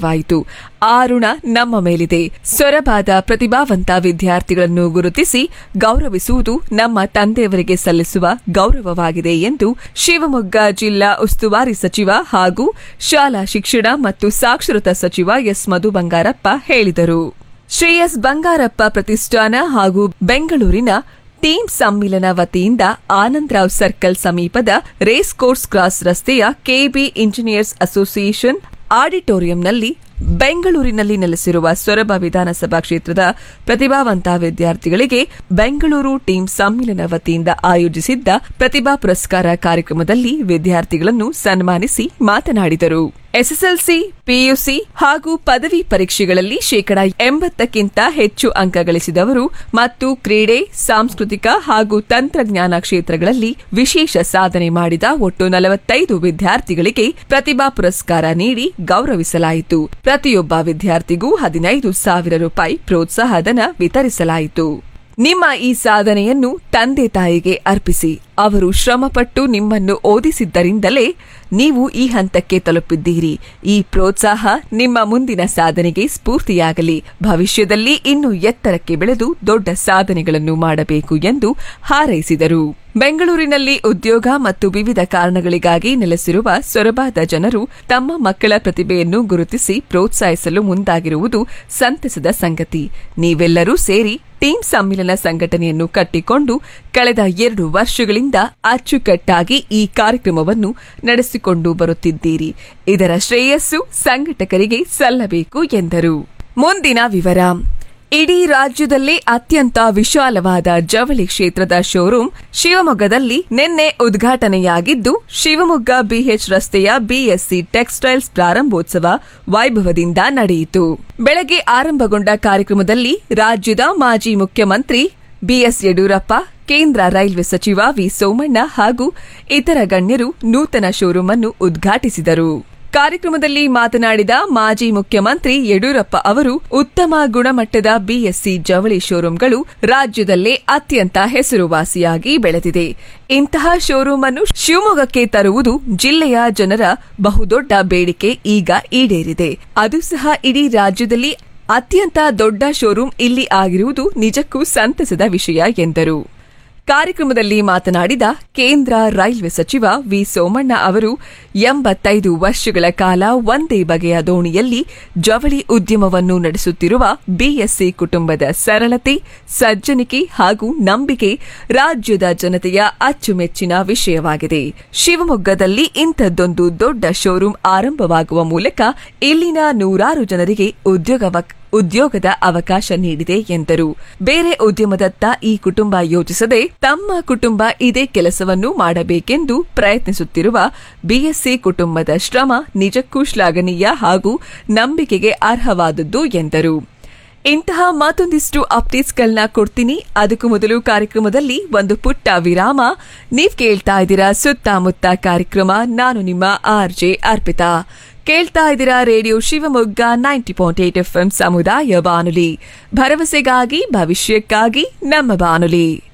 ಸಾಧ್ಯವಾಯಿತು ಆ ಋಣ ನಮ್ಮ ಮೇಲಿದೆ ಸೊರಬಾದ ಪ್ರತಿಭಾವಂತ ವಿದ್ಯಾರ್ಥಿಗಳನ್ನು ಗುರುತಿಸಿ ಗೌರವಿಸುವುದು ನಮ್ಮ ತಂದೆಯವರಿಗೆ ಸಲ್ಲಿಸುವ ಗೌರವವಾಗಿದೆ ಎಂದು ಶಿವಮೊಗ್ಗ ಜಿಲ್ಲಾ ಉಸ್ತುವಾರಿ ಸಚಿವ ಹಾಗೂ ಶಾಲಾ ಶಿಕ್ಷಣ ಮತ್ತು ಸಾಕ್ಷರತಾ ಸಚಿವ ಎಸ್ ಮಧು ಬಂಗಾರಪ್ಪ ಹೇಳಿದರು ಶ್ರೇಯಸ್ ಬಂಗಾರಪ್ಪ ಪ್ರತಿಷ್ಠಾನ ಹಾಗೂ ಬೆಂಗಳೂರಿನ ಟೀಮ್ ಸಮ್ಮಿಲನ ವತಿಯಿಂದ ಆನಂದರಾವ್ ಸರ್ಕಲ್ ಸಮೀಪದ ರೇಸ್ ಕೋರ್ಸ್ ಕ್ರಾಸ್ ರಸ್ತೆಯ ಕೆಬಿ ಇಂಜಿನಿಯರ್ಸ್ ಅಸೋಸಿಯೇಷನ್ ಆಡಿಟೋರಿಯಂನಲ್ಲಿ ಬೆಂಗಳೂರಿನಲ್ಲಿ ನೆಲೆಸಿರುವ ಸೊರಬ ವಿಧಾನಸಭಾ ಕ್ಷೇತ್ರದ ಪ್ರತಿಭಾವಂತ ವಿದ್ಯಾರ್ಥಿಗಳಿಗೆ ಬೆಂಗಳೂರು ಟೀಮ್ ಸಮ್ಮಿಲನ ವತಿಯಿಂದ ಆಯೋಜಿಸಿದ್ದ ಪ್ರತಿಭಾ ಪುರಸ್ಕಾರ ಕಾರ್ಯಕ್ರಮದಲ್ಲಿ ವಿದ್ಯಾರ್ಥಿಗಳನ್ನು ಸನ್ಮಾನಿಸಿ ಮಾತನಾಡಿದರು ಎಸ್ಎಸ್ಎಲ್ಸಿ ಪಿಯುಸಿ ಹಾಗೂ ಪದವಿ ಪರೀಕ್ಷೆಗಳಲ್ಲಿ ಶೇಕಡಾ ಎಂಬತ್ತಕ್ಕಿಂತ ಹೆಚ್ಚು ಅಂಕ ಗಳಿಸಿದವರು ಮತ್ತು ಕ್ರೀಡೆ ಸಾಂಸ್ಕೃತಿಕ ಹಾಗೂ ತಂತ್ರಜ್ಞಾನ ಕ್ಷೇತ್ರಗಳಲ್ಲಿ ವಿಶೇಷ ಸಾಧನೆ ಮಾಡಿದ ಒಟ್ಟು ನಲವತ್ತೈದು ವಿದ್ಯಾರ್ಥಿಗಳಿಗೆ ಪ್ರತಿಭಾ ಪುರಸ್ಕಾರ ನೀಡಿ ಗೌರವಿಸಲಾಯಿತು ಪ್ರತಿಯೊಬ್ಬ ವಿದ್ಯಾರ್ಥಿಗೂ ಹದಿನೈದು ಸಾವಿರ ರೂಪಾಯಿ ಪ್ರೋತ್ಸಾಹಧನ ವಿತರಿಸಲಾಯಿತು ನಿಮ್ಮ ಈ ಸಾಧನೆಯನ್ನು ತಂದೆ ತಾಯಿಗೆ ಅರ್ಪಿಸಿ ಅವರು ಶ್ರಮಪಟ್ಟು ನಿಮ್ಮನ್ನು ಓದಿಸಿದ್ದರಿಂದಲೇ ನೀವು ಈ ಹಂತಕ್ಕೆ ತಲುಪಿದ್ದೀರಿ ಈ ಪ್ರೋತ್ಸಾಹ ನಿಮ್ಮ ಮುಂದಿನ ಸಾಧನೆಗೆ ಸ್ಫೂರ್ತಿಯಾಗಲಿ ಭವಿಷ್ಯದಲ್ಲಿ ಇನ್ನೂ ಎತ್ತರಕ್ಕೆ ಬೆಳೆದು ದೊಡ್ಡ ಸಾಧನೆಗಳನ್ನು ಮಾಡಬೇಕು ಎಂದು ಹಾರೈಸಿದರು ಬೆಂಗಳೂರಿನಲ್ಲಿ ಉದ್ಯೋಗ ಮತ್ತು ವಿವಿಧ ಕಾರಣಗಳಿಗಾಗಿ ನೆಲೆಸಿರುವ ಸೊರಬಾದ ಜನರು ತಮ್ಮ ಮಕ್ಕಳ ಪ್ರತಿಭೆಯನ್ನು ಗುರುತಿಸಿ ಪ್ರೋತ್ಸಾಹಿಸಲು ಮುಂದಾಗಿರುವುದು ಸಂತಸದ ಸಂಗತಿ ನೀವೆಲ್ಲರೂ ಸೇರಿ ಟೀಮ್ ಸಮ್ಮಿಲನ ಸಂಘಟನೆಯನ್ನು ಕಟ್ಟಿಕೊಂಡು ಕಳೆದ ಎರಡು ವರ್ಷಗಳಿಂದ ಅಚ್ಚುಕಟ್ಟಾಗಿ ಈ ಕಾರ್ಯಕ್ರಮವನ್ನು ನಡೆಸಿಕೊಂಡು ಬರುತ್ತಿದ್ದೀರಿ ಇದರ ಶ್ರೇಯಸ್ಸು ಸಂಘಟಕರಿಗೆ ಸಲ್ಲಬೇಕು ಎಂದರು ಮುಂದಿನ ವಿವರ ಇಡೀ ರಾಜ್ಯದಲ್ಲೇ ಅತ್ಯಂತ ವಿಶಾಲವಾದ ಜವಳಿ ಕ್ಷೇತ್ರದ ಶೋರೂಂ ಶಿವಮೊಗ್ಗದಲ್ಲಿ ನಿನ್ನೆ ಉದ್ಘಾಟನೆಯಾಗಿದ್ದು ಶಿವಮೊಗ್ಗ ಬಿಎಚ್ ರಸ್ತೆಯ ಬಿಎಸ್ಸಿ ಟೆಕ್ಸ್ಟೈಲ್ಸ್ ಪ್ರಾರಂಭೋತ್ಸವ ವೈಭವದಿಂದ ನಡೆಯಿತು ಬೆಳಗ್ಗೆ ಆರಂಭಗೊಂಡ ಕಾರ್ಯಕ್ರಮದಲ್ಲಿ ರಾಜ್ಯದ ಮಾಜಿ ಮುಖ್ಯಮಂತ್ರಿ ಬಿಎಸ್ ಯಡಿಯೂರಪ್ಪ ಕೇಂದ್ರ ರೈಲ್ವೆ ಸಚಿವ ವಿ ಸೋಮಣ್ಣ ಹಾಗೂ ಇತರ ಗಣ್ಯರು ನೂತನ ಶೋರೂಂ ಅನ್ನು ಉದ್ಘಾಟಿಸಿದರು ಕಾರ್ಯಕ್ರಮದಲ್ಲಿ ಮಾತನಾಡಿದ ಮಾಜಿ ಮುಖ್ಯಮಂತ್ರಿ ಯಡಿಯೂರಪ್ಪ ಅವರು ಉತ್ತಮ ಗುಣಮಟ್ಟದ ಬಿಎಸ್ಸಿ ಜವಳಿ ಶೋರೂಂಗಳು ರಾಜ್ಯದಲ್ಲೇ ಅತ್ಯಂತ ಹೆಸರುವಾಸಿಯಾಗಿ ಬೆಳೆದಿದೆ ಇಂತಹ ಶೋರೂಂ ಅನ್ನು ಶಿವಮೊಗ್ಗಕ್ಕೆ ತರುವುದು ಜಿಲ್ಲೆಯ ಜನರ ಬಹುದೊಡ್ಡ ಬೇಡಿಕೆ ಈಗ ಈಡೇರಿದೆ ಅದು ಸಹ ಇಡೀ ರಾಜ್ಯದಲ್ಲಿ ಅತ್ಯಂತ ದೊಡ್ಡ ಶೋರೂಂ ಇಲ್ಲಿ ಆಗಿರುವುದು ನಿಜಕ್ಕೂ ಸಂತಸದ ವಿಷಯ ಎಂದರು ಕಾರ್ಯಕ್ರಮದಲ್ಲಿ ಮಾತನಾಡಿದ ಕೇಂದ್ರ ರೈಲ್ವೆ ಸಚಿವ ವಿ ಸೋಮಣ್ಣ ಅವರು ಎಂಬತ್ತೈದು ವರ್ಷಗಳ ಕಾಲ ಒಂದೇ ಬಗೆಯ ದೋಣಿಯಲ್ಲಿ ಜವಳಿ ಉದ್ಯಮವನ್ನು ನಡೆಸುತ್ತಿರುವ ಬಿಎಸ್ಸಿ ಕುಟುಂಬದ ಸರಳತೆ ಸಜ್ಜನಿಕೆ ಹಾಗೂ ನಂಬಿಕೆ ರಾಜ್ಯದ ಜನತೆಯ ಅಚ್ಚುಮೆಚ್ಚಿನ ವಿಷಯವಾಗಿದೆ ಶಿವಮೊಗ್ಗದಲ್ಲಿ ಇಂಥದ್ದೊಂದು ದೊಡ್ಡ ಶೋರೂಂ ಆರಂಭವಾಗುವ ಮೂಲಕ ಇಲ್ಲಿನ ನೂರಾರು ಜನರಿಗೆ ಉದ್ಯೋಗ ಉದ್ಯೋಗದ ಅವಕಾಶ ನೀಡಿದೆ ಎಂದರು ಬೇರೆ ಉದ್ಯಮದತ್ತ ಈ ಕುಟುಂಬ ಯೋಚಿಸದೆ ತಮ್ಮ ಕುಟುಂಬ ಇದೇ ಕೆಲಸವನ್ನು ಮಾಡಬೇಕೆಂದು ಪ್ರಯತ್ನಿಸುತ್ತಿರುವ ಬಿಎಸ್ಸಿ ಕುಟುಂಬದ ಶ್ರಮ ನಿಜಕ್ಕೂ ಶ್ಲಾಘನೀಯ ಹಾಗೂ ನಂಬಿಕೆಗೆ ಅರ್ಹವಾದದ್ದು ಎಂದರು ಇಂತಹ ಮತ್ತೊಂದಿಷ್ಟು ಅಪ್ಡೇಟ್ಸ್ಗಳನ್ನ ಕೊಡ್ತೀನಿ ಅದಕ್ಕೂ ಮೊದಲು ಕಾರ್ಯಕ್ರಮದಲ್ಲಿ ಒಂದು ಪುಟ್ಟ ವಿರಾಮ ನೀವ್ ಕೇಳ್ತಾ ಇದ್ದೀರಾ ಸುತ್ತಮುತ್ತ ಕಾರ್ಯಕ್ರಮ ನಾನು ನಿಮ್ಮ ಆರ್ ಜೆ ಅರ್ಪಿತಾ ಕೇಳ್ತಾ ಇದ್ದೀರಾ radio Shivamogga ninety point eight F ಸಮುದಾಯ ಬಾನುಲಿ ಭರವಸೆಗಾಗಿ ಭವಿಷ್ಯಕ್ಕಾಗಿ ನಮ್ಮ ಬಾನುಲಿ